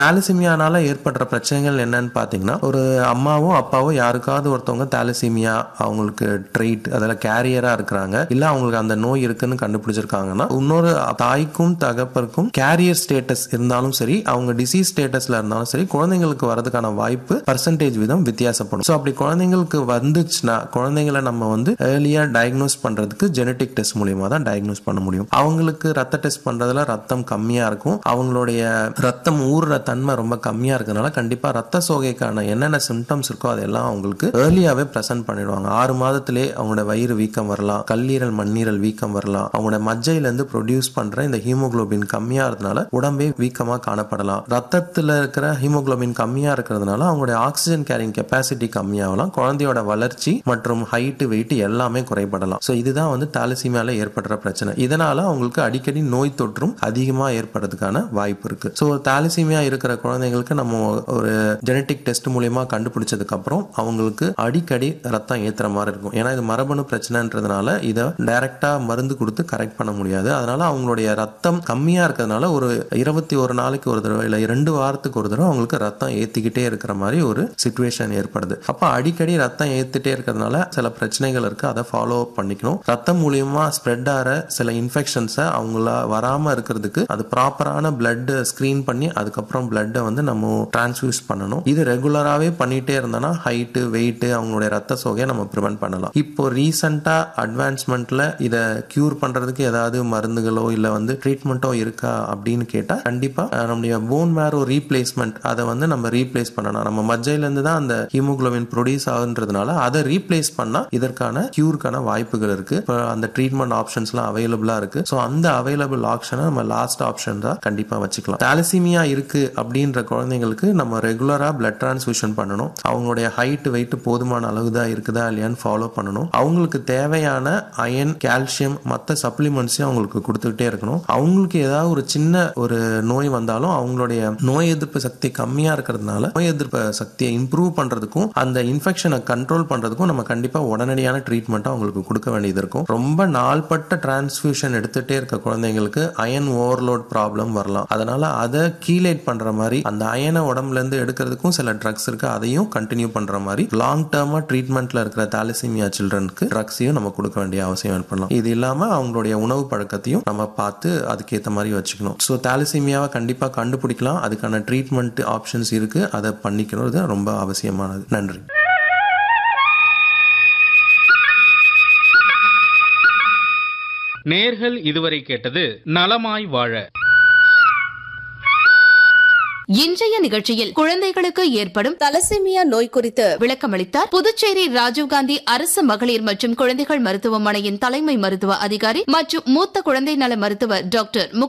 தாலசீமியானால ஏற்படுற பிரச்சனைகள் என்னன்னு பார்த்தீங்கன்னா ஒரு அம்மாவோ அப்பாவோ யாருக்காவது ஒருத்தவங்க தாலசீமியா அவங்களுக்கு ட்ரெயிட் அதில் கேரியரா இருக்கிறாங்க இல்ல அவங்களுக்கு அந்த நோய் இருக்குன்னு கண்டுபிடிச்சிருக்காங்கன்னா இன்னொரு தாய்க்கும் தகப்பருக்கும் கேரியர் ஸ்டேட்டஸ் இருந்தாலும் சரி அவங்க டிசீஸ் ஸ்டேட்டஸ்ல இருந்தாலும் சரி குழந்தைங்களுக்கு வரதுக்கான வாய்ப்பு பர்சன்டேஜ் வீதம் வித்தியாசப்படும் ஸோ அப்படி குழந்தைங்களுக்கு வந்துச்சுன்னா குழந்தைங்களை நம்ம வந்து ஏர்லியா டயக்னோஸ் பண்றதுக்கு ஜெனட்டிக் டெஸ்ட் மூலியமா தான் டயக்னோஸ் பண்ண முடியும் அவங்களுக்கு ரத்த டெஸ்ட் பண்றதுல ரத்தம் கம்மியா இருக்கும் அவங்களுடைய ரத்தம் ஊறுற தன்மை ரொம்ப கம்மியா இருக்கறனால கண்டிப்பா ரத்த சோகைக்கான என்னென்ன சிம்டம்ஸ் இருக்கோ அதெல்லாம் அவங்களுக்கு ஏர்லியாவே பிரசன்ட் பண்ணிடுவாங்க ஆறு மாதத்திலே அவங்களோட வயிறு வீக்கம் வரலாம் கல்லீரல் மண்ணீரல் வீக்கம் வரலாம் அவங்களோட மஜ்ஜையில இருந்து ப்ரொடியூஸ் பண்ற இந்த ஹீமோகுளோபின் கம்மியா இருந்தனால உடம்பே வீக்கமா காணப்படலாம் ரத்தத்துல இருக்கிற ஹீமோகுளோபின் கம்மியா இருக்கிறதுனால அவங்களுடைய ஆக்சிஜன் கேரிங் கெப்பாசிட்டி கம்மியாகலாம் குழந்தையோட வளர்ச்சி மற்றும் ஹைட் வெயிட் எல்லாமே குறைபடலாம் ஸோ இதுதான் வந்து தாலசிமியால ஏற்படுற பிரச்சனை இதனால அவங்களுக்கு அடிக்கடி நோய் தொற்றும் அதிகமா ஏற்படுறதுக்கான வாய்ப்பு இருக்கு ஸோ தாலசிமியா இருக்கிற குழந்தைங்களுக்கு நம்ம ஒரு ஜெனட்டிக் டெஸ்ட் மூலியமா கண்டுபிடிச்சதுக்கு அப்புறம் அவங்களுக்கு அடிக்கடி ரத்தம் ஏத்துற மாதிரி இருக்கும் ஏன்னா இது மரபணு பிரச்சனைன்றதுனால இதை டைரக்டா மருந்து கொடுத்து கரெக்ட் பண்ண முடியாது அதனால அவங்களுடைய ரத்தம் கம்மியா இருக்கிறதுனால ஒரு இருபத்தி ஒரு நாளைக்கு ஒரு தடவை இல்லை ரெண்டு வாரத்துக்கு ஒரு தடவை அவங்களுக்கு ரத்தம் ஏத்திக்கிட்டே இருக்கிற மாதிரி ஒரு சுச்சுவேஷன் ஏற்படுது அப்ப அடிக்கடி ரத்தம் ஏத்திட்டே இருக்கிறதுனால சில பிரச்சனைகள் இருக்கு அதை ஃபாலோ பண்ணிக்கணும் ரத்தம் மூலியமா ஸ்ப்ரெட் ஆகிற சில இன்ஃபெக்ஷன்ஸை அவங்கள வராம இருக்கிறதுக்கு அது ப்ராப்பரான பிளட் ஸ்கிரீன் பண்ணி அதுக்கப்புறம் பிளட்டை வந்து நம்ம டிரான்ஸ்ஃபியூஸ் பண்ணணும் இது ரெகுலராகவே பண்ணிட்டே இருந்தோம்னா ஹைட்டு வெயிட் அவங்களுடைய ரத்த சோகையை நம்ம ப்ரிவென்ட் பண்ணலாம் இப்போ ரீசெண்டா அட்வான்ஸ்மெண்ட்ல இதை கியூர் பண்றதுக்கு ஏதாவது மருந்துகளோ இல்ல வந்து ட்ரீட்மெண்ட்டோ இருக்கா அப்படின்னு கேட்டா கண்டிப்பா அஹ், நம்முடைய போன் மேரோ ரீப்ளேஸ்மெண்ட் அதை வந்து நம்ம ரீப்ளேஸ் பண்ணலாம் நம்ம மஜ்ஜையில இருந்து தான் அந்த ஹீமோகுளோபின் ப்ரொடியூஸ் ஆகுன்றதுனால அதை ரீப்ளேஸ் பண்ணா இதற்கான கியூருக்கான வாய்ப்புகள் இருக்கு இப்போ அந்த ட்ரீட்மெண்ட் ஆப்ஷன்ஸ்லாம் அவைலபிளா இருக்கு ஸோ அந்த அவைலபிள் ஆப்ஷனை நம்ம லாஸ்ட் ஆப்ஷன் தான் கண்டிப்பா வச்சுக்கலாம் தாலசீமியா இருக்கு அப்படின்ற குழந்தைங்களுக்கு நம்ம ரெகுலரா பிளட் டிரான்ஸ்ஃபியூஷன் பண்ணணும் அவங்களுடைய ஹைட் வெயிட் போதுமான அளவு தான் இருக்குதா இல்லையான்னு ஃபாலோ பண்ணணும் அவங்களுக்கு தேவையான அயன் கால்சியம் மற்ற சப்ளிமெண்ட்ஸையும் அவங்களுக்கு கொடுத்துக்கிட்டே இருக்கணும் அவங்களுக்கு ஏதாவது ஒரு சின்ன ஒரு நோய் வந்தாலும் அவங்களுடைய நோய் எதிர்ப்பு சக்தி கம்மியா இருக்கிறதுனால நோய் எதிர்ப்பு சக்தியை இம்ப்ரூவ் பண்றதுக்கும் அந்த இன்ஃபெக்ஷனை கண்ட்ரோல் பண்றதுக்கும் நம்ம கண்டிப்பா உடனடியான ட்ரீட்மெண்ட் அவங்களுக்கு கொடுக்க வேண்டியது இருக்கும் ரொம்ப நாள்பட்ட டிரான்ஸ்ஃபியூஷன் எடுத்துட்டே இருக்க குழந்தைங்களுக்கு அயன் ஓவர்லோட் ப்ராப்ளம் வரலாம் அதனால அதை கீலேட் பண்ற மாதிரி அந்த அயனை உடம்புல இருந்து எடுக்கிறதுக்கும் சில ட்ரக்ஸ் இருக்கு அதையும் கண்டினியூ பண்ற மாதிரி லாங் டேர்மா ட்ரீட்மெண்ட்ல இருக்கிற தாலிசிமியா சில்ட்ரனுக்கு ட்ரக்ஸையும் நம்ம கொடுக்க வேண்டிய அவசியம் ஏற்படலாம் இது இல்லாம அவங்களுடைய உணவு பழக்கத்தையும் நம்ம பார்த்து அதுக்கேற்ற மாதிரி வச்சுக்கணும் ஸோ தாலிசிமியாவை கண்டிப்பா கண்டுபிடிக்கலாம் அதுக்கான ட்ரீட்மெண்ட் ஆப்ஷன்ஸ் இருக்கு அதை பண்ணிக்கிறது ரொம்ப அவசியமானது நன்றி நேர்கள் இதுவரை கேட்டது நலமாய் வாழ இன்றைய நிகழ்ச்சியில் குழந்தைகளுக்கு ஏற்படும் தலசீமியா நோய் குறித்து விளக்கமளித்தார் புதுச்சேரி ராஜீவ்காந்தி அரசு மகளிர் மற்றும் குழந்தைகள் மருத்துவமனையின் தலைமை மருத்துவ அதிகாரி மற்றும் மூத்த குழந்தை நல மருத்துவர் டாக்டர்